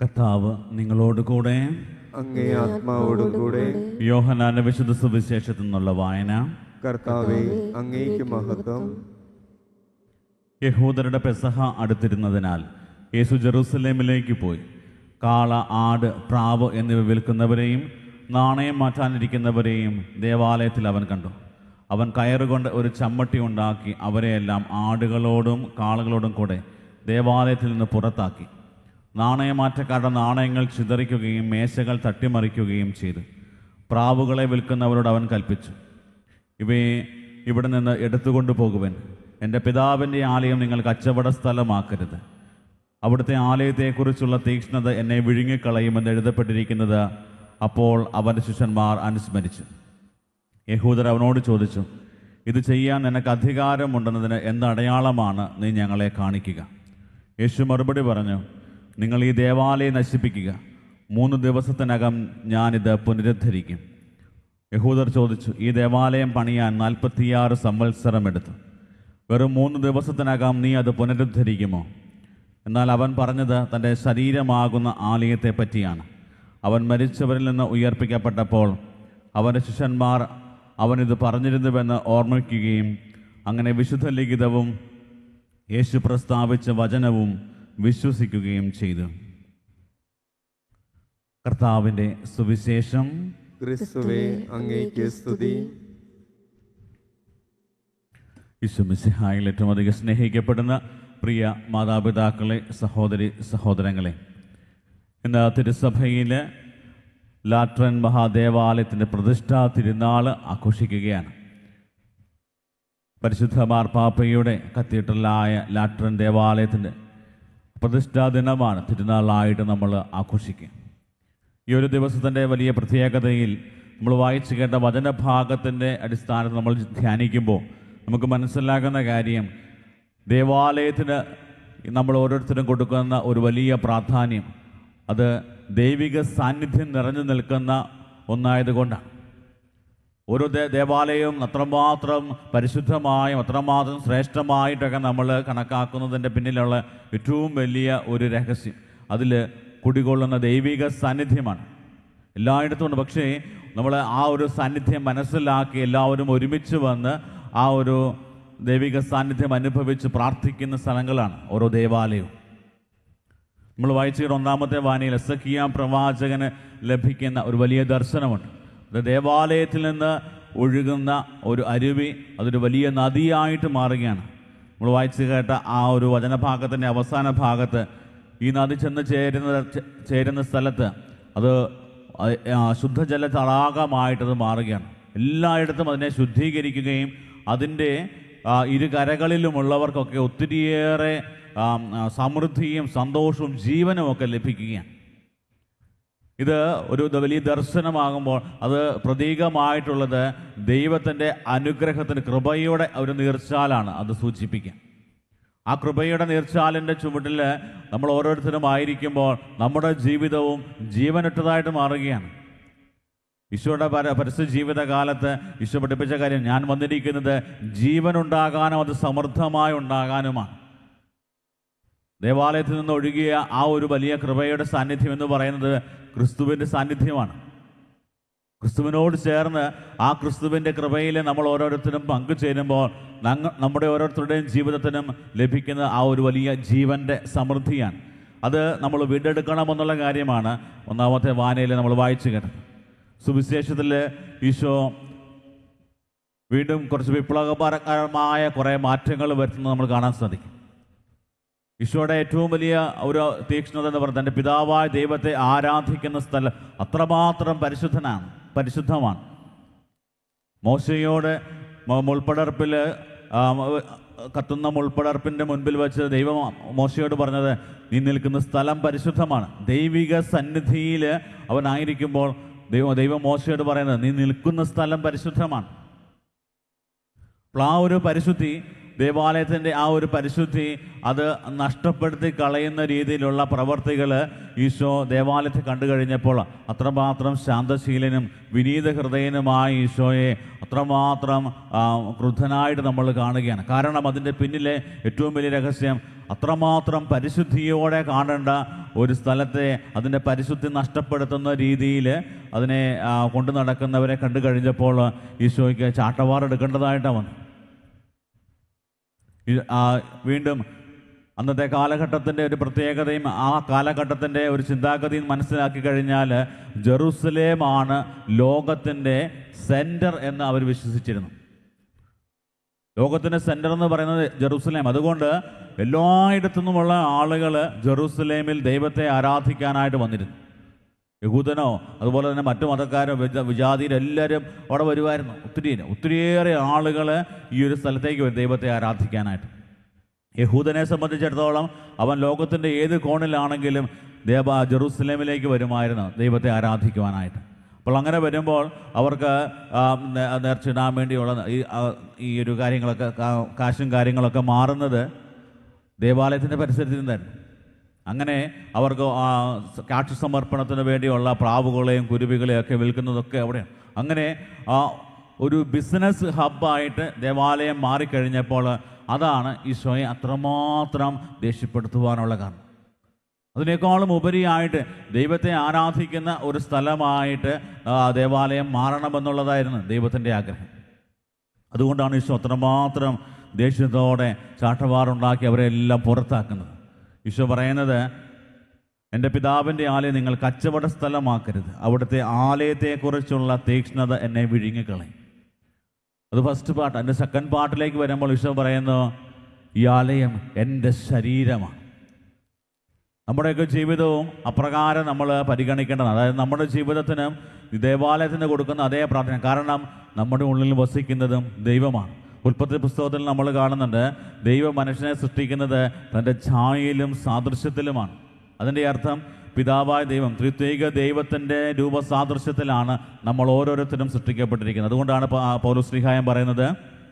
കർത്താവ് നിങ്ങളോട് കൂടെ അങ്ങേ ആത്മാവോടും കൂടെ യോഹനാന്റെ വിശുദ്ധ സുവിശേഷത്തിൽ നിന്നുള്ള വായന കർത്താവെ അങ്ങേക്ക് മഹത്വം യഹൂദരുടെ പെസഹ അടുത്തിരുന്നതിനാൽ യേശു ജെറൂസലേമിലേക്ക് പോയി കാള ആട് പ്രാവ് എന്നിവ വിൽക്കുന്നവരെയും നാണയം മാറ്റാനിരിക്കുന്നവരെയും ദേവാലയത്തിൽ അവൻ കണ്ടു അവൻ കയറുകൊണ്ട് ഒരു ചമ്മട്ടി ഉണ്ടാക്കി അവരെയെല്ലാം ആടുകളോടും കാളുകളോടും കൂടെ ദേവാലയത്തിൽ നിന്ന് പുറത്താക്കി നാണയമാറ്റക്കാരുടെ നാണയങ്ങൾ ചിതറിക്കുകയും മേശകൾ തട്ടിമറിക്കുകയും ചെയ്തു പ്രാവുകളെ വിൽക്കുന്നവരോട് അവൻ കൽപ്പിച്ചു ഇവയെ ഇവിടെ നിന്ന് എടുത്തുകൊണ്ടു പോകുവൻ എൻ്റെ പിതാവിൻ്റെ ആലയം നിങ്ങൾ കച്ചവട സ്ഥലമാക്കരുത് അവിടുത്തെ ആലയത്തെക്കുറിച്ചുള്ള തീക്ഷ്ണത എന്നെ വിഴുങ്ങിക്കളയുമെന്ന് എഴുതപ്പെട്ടിരിക്കുന്നത് അപ്പോൾ അവൻ്റെ ശിഷ്യന്മാർ അനുസ്മരിച്ചു യഹൂദർ അവനോട് ചോദിച്ചു ഇത് ചെയ്യാൻ നിനക്ക് അധികാരമുണ്ടെന്നതിന് എന്ത് അടയാളമാണ് നീ ഞങ്ങളെ കാണിക്കുക യേശു മറുപടി പറഞ്ഞു നിങ്ങൾ ഈ ദേവാലയം നശിപ്പിക്കുക മൂന്ന് ദിവസത്തിനകം ഞാനിത് പുനരുദ്ധരിക്കും യഹൂദർ ചോദിച്ചു ഈ ദേവാലയം പണിയാൻ നാൽപ്പത്തിയാറ് സംവത്സരം എടുത്തു വെറും മൂന്ന് ദിവസത്തിനകം നീ അത് പുനരുദ്ധരിക്കുമോ എന്നാൽ അവൻ പറഞ്ഞത് തൻ്റെ ശരീരമാകുന്ന ആലയത്തെ പറ്റിയാണ് അവൻ മരിച്ചവരിൽ നിന്ന് ഉയർപ്പിക്കപ്പെട്ടപ്പോൾ അവൻ്റെ ശിഷ്യന്മാർ അവനിത് പറഞ്ഞിരുന്നുവെന്ന് ഓർമ്മിക്കുകയും അങ്ങനെ വിശുദ്ധ ലിഖിതവും യേശു പ്രസ്താവിച്ച വചനവും വിശ്വസിക്കുകയും ചെയ്തു കർത്താവിൻ്റെ സുവിശേഷം ക്രിസ്തുവെ അങ്ങേക്ക് സ്തുതി വിശ്വമിസിഹായിൽ ഏറ്റവും അധികം സ്നേഹിക്കപ്പെടുന്ന പ്രിയ മാതാപിതാക്കളെ സഹോദരി സഹോദരങ്ങളെ ഇന്ന് തിരുസഭയിൽ ലാട്രൻ മഹാദേവാലയത്തിൻ്റെ പ്രതിഷ്ഠാ തിരുനാൾ ആഘോഷിക്കുകയാണ് പരിശുദ്ധ മാർപ്പാപ്പയുടെ കത്തീഡ്രലായ ലാട്രൻ ദേവാലയത്തിൻ്റെ പ്രതിഷ്ഠാ ദിനമാണ് തിരുനാളായിട്ട് നമ്മൾ ആഘോഷിക്കുക ഈ ഒരു ദിവസത്തിൻ്റെ വലിയ പ്രത്യേകതയിൽ നമ്മൾ വായിച്ചു കേട്ട വചനഭാഗത്തിൻ്റെ അടിസ്ഥാനത്തിൽ നമ്മൾ ധ്യാനിക്കുമ്പോൾ നമുക്ക് മനസ്സിലാകുന്ന കാര്യം ദേവാലയത്തിന് നമ്മൾ ഓരോരുത്തരും കൊടുക്കുന്ന ഒരു വലിയ പ്രാധാന്യം അത് ദൈവിക സാന്നിധ്യം നിറഞ്ഞു നിൽക്കുന്ന ഒന്നായതുകൊണ്ടാണ് ഓരോ ദേ ദേവാലയവും അത്രമാത്രം പരിശുദ്ധമായും അത്രമാത്രം ശ്രേഷ്ഠമായിട്ടൊക്കെ നമ്മൾ കണക്കാക്കുന്നതിൻ്റെ പിന്നിലുള്ള ഏറ്റവും വലിയ ഒരു രഹസ്യം അതിൽ കുടികൊള്ളുന്ന ദൈവിക സാന്നിധ്യമാണ് എല്ലായിടത്തും ഉണ്ട് പക്ഷേ നമ്മൾ ആ ഒരു സാന്നിധ്യം മനസ്സിലാക്കി എല്ലാവരും ഒരുമിച്ച് വന്ന് ആ ഒരു ദൈവിക സാന്നിധ്യം അനുഭവിച്ച് പ്രാർത്ഥിക്കുന്ന സ്ഥലങ്ങളാണ് ഓരോ ദേവാലയവും നമ്മൾ വായിച്ച ഒന്നാമത്തെ വായനയിൽ എസക്കിയ പ്രവാചകന് ലഭിക്കുന്ന ഒരു വലിയ ദർശനമുണ്ട് അത് ദേവാലയത്തിൽ നിന്ന് ഒഴുകുന്ന ഒരു അരുവി അതൊരു വലിയ നദിയായിട്ട് മാറുകയാണ് നമ്മൾ വായിച്ചു കേട്ട ആ ഒരു വചനഭാഗത്തിൻ്റെ അവസാന ഭാഗത്ത് ഈ നദി ചെന്ന് ചേരുന്ന ചെ- ചേരുന്ന സ്ഥലത്ത് അത് അ- ആ ശുദ്ധജല തടാകമായിട്ടത് മാറുകയാണ് എല്ലായിടത്തും അതിനെ ശുദ്ധീകരിക്കുകയും അതിൻ്റെ ആ, ഇരു കരകളിലുമുള്ളവർക്കൊക്കെ ഒത്തിരിയേറെ ആ, ആ, സമൃദ്ധിയും സന്തോഷവും ജീവനും ഒക്കെ ലഭിക്കുകയാണ് ഇത് ഒരു ദ- വലിയ ദർശനമാകുമ്പോൾ അത് പ്രതീകമായിട്ടുള്ളത് ദൈവത്തിൻ്റെ അനുഗ്രഹത്തിന് കൃപയുടെ ഒരു നീർച്ചാലാണ് അത് സൂചിപ്പിക്കുക ആ കൃപയുടെ നീർച്ചാലിൻ്റെ ചുവട്ടിൽ നമ്മൾ ഓരോരുത്തരും ആയിരിക്കുമ്പോൾ നമ്മുടെ ജീവിതവും ജീവനറ്റതായിട്ട് മാറുകയാണ് ഈശോയുടെ പര പരസ്യ ജീവിതകാലത്ത് ഈശോ പഠിപ്പിച്ച കാര്യം ഞാൻ വന്നിരിക്കുന്നത് ജീവനുണ്ടാകാനും അത് സമൃദ്ധമായി ഉണ്ടാകാനുമാണ് ദേവാലയത്തിൽ നിന്ന് ഒഴുകിയ ആ ഒരു വലിയ കൃപയുടെ സാന്നിധ്യം എന്ന് പറയുന്നത് ക്രിസ്തുവിൻ്റെ സാന്നിധ്യമാണ് ക്രിസ്തുവിനോട് ചേർന്ന് ആ ക്രിസ്തുവിൻ്റെ കൃപയിൽ നമ്മൾ ഓരോരുത്തരും പങ്കുചേരുമ്പോൾ നങ്ങ നമ്മുടെ ഓരോരുത്തരുടെയും ജീവിതത്തിനും ലഭിക്കുന്ന ആ ഒരു വലിയ ജീവൻ്റെ സമൃദ്ധിയാണ് അത് നമ്മൾ വീണ്ടെടുക്കണമെന്നുള്ള കാര്യമാണ് ഒന്നാമത്തെ വായനയിൽ നമ്മൾ വായിച്ചു കേട്ടത് സുവിശേഷത്തിൽ ഈശോ വീണ്ടും കുറച്ച് വിപ്ലവകരമായ കുറേ മാറ്റങ്ങൾ വരുത്തുന്നത് നമ്മൾ കാണാൻ സാധിക്കും ഈശോയുടെ ഏറ്റവും വലിയ ഒരു തീക്ഷ്ണത എന്ന് പറയുന്നത് തൻ്റെ പിതാവായ ദൈവത്തെ ആരാധിക്കുന്ന സ്ഥലം അത്രമാത്രം പരിശുദ്ധനാണ് പരിശുദ്ധമാണ് മോശയോട് മ- മുൾപ്പടർപ്പിൽ ആ, മ- കത്തുന്ന മുൾപ്പടർപ്പിൻ്റെ മുൻപിൽ വെച്ച് ദൈവം മോശയോട് പറഞ്ഞത് നീ നിൽക്കുന്ന സ്ഥലം പരിശുദ്ധമാണ് ദൈവിക സന്നിധിയിൽ അവനായിരിക്കുമ്പോൾ ദൈവം ദൈവം മോശയോട് പറയുന്നത് നീ നിൽക്കുന്ന സ്ഥലം പരിശുദ്ധമാണ് അപ്പോൾ ആ ഒരു പരിശുദ്ധി ദേവാലയത്തിൻ്റെ ആ ഒരു പരിശുദ്ധി അത് നഷ്ടപ്പെടുത്തി കളയുന്ന രീതിയിലുള്ള പ്രവർത്തികൾ ഈശോ ദേവാലയത്തിൽ കണ്ടു കഴിഞ്ഞപ്പോൾ അത്രമാത്രം ശാന്തശീലനും വിനീത ഹൃദയനുമായ ഈശോയെ അത്രമാത്രം ആ, ക്രുദ്ധനായിട്ട് നമ്മൾ കാണുകയാണ് കാരണം അതിൻ്റെ പിന്നിലെ ഏറ്റവും വലിയ രഹസ്യം അത്രമാത്രം പരിശുദ്ധിയോടെ കാണേണ്ട ഒരു സ്ഥലത്തെ അതിൻ്റെ പരിശുദ്ധി നഷ്ടപ്പെടുത്തുന്ന രീതിയിൽ അതിനെ ആ, കൊണ്ടു നടക്കുന്നവരെ കണ്ടു കഴിഞ്ഞപ്പോൾ ഈശോയ്ക്ക് ചാട്ടവാറെടുക്കേണ്ടതായിട്ടാണ് വന്നു ഈ- ആ, വീണ്ടും അന്നത്തെ കാലഘട്ടത്തിൻ്റെ ഒരു പ്രത്യേകതയും ആ കാലഘട്ടത്തിൻ്റെ ഒരു ചിന്താഗതിയും മനസ്സിലാക്കി കഴിഞ്ഞാൽ ജെറുസലേമാണ് ലോകത്തിൻ്റെ സെൻറ്റർ എന്ന് അവർ വിശ്വസിച്ചിരുന്നു ലോകത്തിൻ്റെ സെൻറ്റർ എന്ന് പറയുന്നത് ജെറുസലേം അതുകൊണ്ട് എല്ലായിടത്തു നിന്നുമുള്ള ആളുകൾ ജെറുസലേമിൽ ദൈവത്തെ ആരാധിക്കാനായിട്ട് വന്നിരുന്നു യഹൂദനോ അതുപോലെ തന്നെ മറ്റു മതക്കാരോ വിജ വിജാതിയിലും എല്ലാവരും അവിടെ വരുമായിരുന്നു ഒത്തിരി ഒത്തിരിയേറെ ആളുകൾ ഈ ഒരു സ്ഥലത്തേക്ക് വരും ദൈവത്തെ ആരാധിക്കാനായിട്ട് യഹൂദനെ സംബന്ധിച്ചിടത്തോളം അവൻ ലോകത്തിൻ്റെ ഏത് കോണിലാണെങ്കിലും ദേവ ജെറൂസലേമിലേക്ക് വരുമായിരുന്നു ദൈവത്തെ ആരാധിക്കുവാനായിട്ട് അപ്പോൾ അങ്ങനെ വരുമ്പോൾ അവർക്ക് ആ, നേ- നേർച്ചിടാൻ വേണ്ടിയുള്ള ഈ ആ, ഈ ഒരു കാര്യങ്ങളൊക്കെ കാ- കാശും കാര്യങ്ങളൊക്കെ മാറുന്നത് ദേവാലയത്തിൻ്റെ പരിസരത്തിൽ നിന്നായിരുന്നു അങ്ങനെ അവർക്ക് ആ കാക്ഷി സമർപ്പണത്തിന് വേണ്ടിയുള്ള പ്രാവുകളെയും കുരുവികളെയും ഒക്കെ വിൽക്കുന്നതൊക്കെ അവിടെയാണ് അങ്ങനെ ആ ഒരു ബിസിനസ് ഹബ്ബായിട്ട് ദേവാലയം മാറിക്കഴിഞ്ഞപ്പോൾ അതാണ് ഈശോയെ അത്രമാത്രം ദേഷ്യപ്പെടുത്തുവാനുള്ള കാരണം അതിനേക്കാളും ഉപരിയായിട്ട് ദൈവത്തെ ആരാധിക്കുന്ന ഒരു സ്ഥലമായിട്ട് ആ ദേവാലയം മാറണമെന്നുള്ളതായിരുന്നു ദൈവത്തിൻ്റെ ആഗ്രഹം അതുകൊണ്ടാണ് ഈശോ അത്രമാത്രം ദേഷ്യത്തോടെ ചാട്ടവാറുണ്ടാക്കി അവരെ എല്ലാം പുറത്താക്കുന്നത് ഈശോ പറയുന്നത് എൻ്റെ പിതാവിൻ്റെ ആലയം നിങ്ങൾ കച്ചവട സ്ഥലമാക്കരുത് അവിടുത്തെ ആലയത്തെക്കുറിച്ചുള്ള തീക്ഷ്ണത എന്നെ വിഴുങ്ങിക്കളയും അത് ഫസ്റ്റ് പാർട്ട് എൻ്റെ സെക്കൻഡ് പാർട്ടിലേക്ക് വരുമ്പോൾ ഈശോ പറയുന്നു ഈ ആലയം എൻ്റെ ശരീരമാണ് നമ്മുടെയൊക്കെ ജീവിതവും അപ്രകാരം നമ്മൾ പരിഗണിക്കേണ്ടതാണ് അതായത് നമ്മുടെ ജീവിതത്തിന് ഈ ദേവാലയത്തിന് കൊടുക്കുന്ന അതേ പ്രാർത്ഥന കാരണം നമ്മുടെ ഉള്ളിൽ വസിക്കുന്നതും ദൈവമാണ് ഉൽപ്പത്തി പുസ്തകത്തിൽ നമ്മൾ കാണുന്നുണ്ട് ദൈവം മനുഷ്യനെ സൃഷ്ടിക്കുന്നത് തൻ്റെ ഛായയിലും സാദൃശ്യത്തിലുമാണ് അതിൻ്റെ അർത്ഥം പിതാവായ ദൈവം ത്രിത്വൈക ദൈവത്തിൻ്റെ രൂപസാദൃശ്യത്തിലാണ് നമ്മൾ ഓരോരുത്തരും സൃഷ്ടിക്കപ്പെട്ടിരിക്കുന്നത് അതുകൊണ്ടാണ് പൗരശ്രീഹായം പറയുന്നത്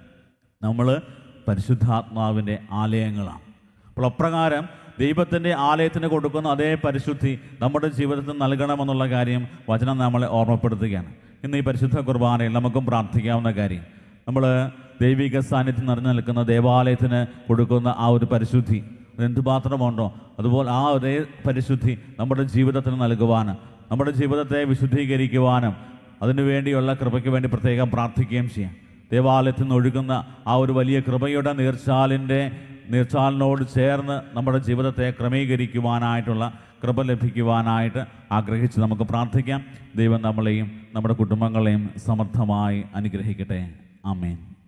നമ്മൾ പരിശുദ്ധാത്മാവിൻ്റെ ആലയങ്ങളാണ് അപ്പോൾ അപ്രകാരം ദൈവത്തിൻ്റെ ആലയത്തിന് കൊടുക്കുന്ന അതേ പരിശുദ്ധി നമ്മുടെ ജീവിതത്തിൽ നൽകണമെന്നുള്ള കാര്യം വചനം നമ്മളെ ഓർമ്മപ്പെടുത്തുകയാണ് ഇന്ന് ഈ പരിശുദ്ധ കുർബാനയിൽ നമുക്കും പ്രാർത്ഥിക്കാവുന്ന കാര്യം നമ്മൾ ദൈവിക സാന്നിധ്യം നിറഞ്ഞു നിൽക്കുന്ന ദേവാലയത്തിന് കൊടുക്കുന്ന ആ ഒരു പരിശുദ്ധി എന്ത് മാത്രമുണ്ടോ അതുപോലെ ആ ഒരേ പരിശുദ്ധി നമ്മുടെ ജീവിതത്തിന് നൽകുവാനും നമ്മുടെ ജീവിതത്തെ വിശുദ്ധീകരിക്കുവാനും അതിനു വേണ്ടിയുള്ള കൃപയ്ക്ക് വേണ്ടി പ്രത്യേകം പ്രാർത്ഥിക്കുകയും ചെയ്യാം ദേവാലയത്തിൽ നിന്ന് ഒഴുകുന്ന ആ ഒരു വലിയ കൃപയുടെ നീർച്ചാലിൻ്റെ നീർച്ചാലിനോട് ചേർന്ന് നമ്മുടെ ജീവിതത്തെ ക്രമീകരിക്കുവാനായിട്ടുള്ള കൃപ ലഭിക്കുവാനായിട്ട് ആഗ്രഹിച്ച് നമുക്ക് പ്രാർത്ഥിക്കാം ദൈവം നമ്മളെയും നമ്മുടെ കുടുംബങ്ങളെയും സമർത്ഥമായി അനുഗ്രഹിക്കട്ടെ ആമേൻ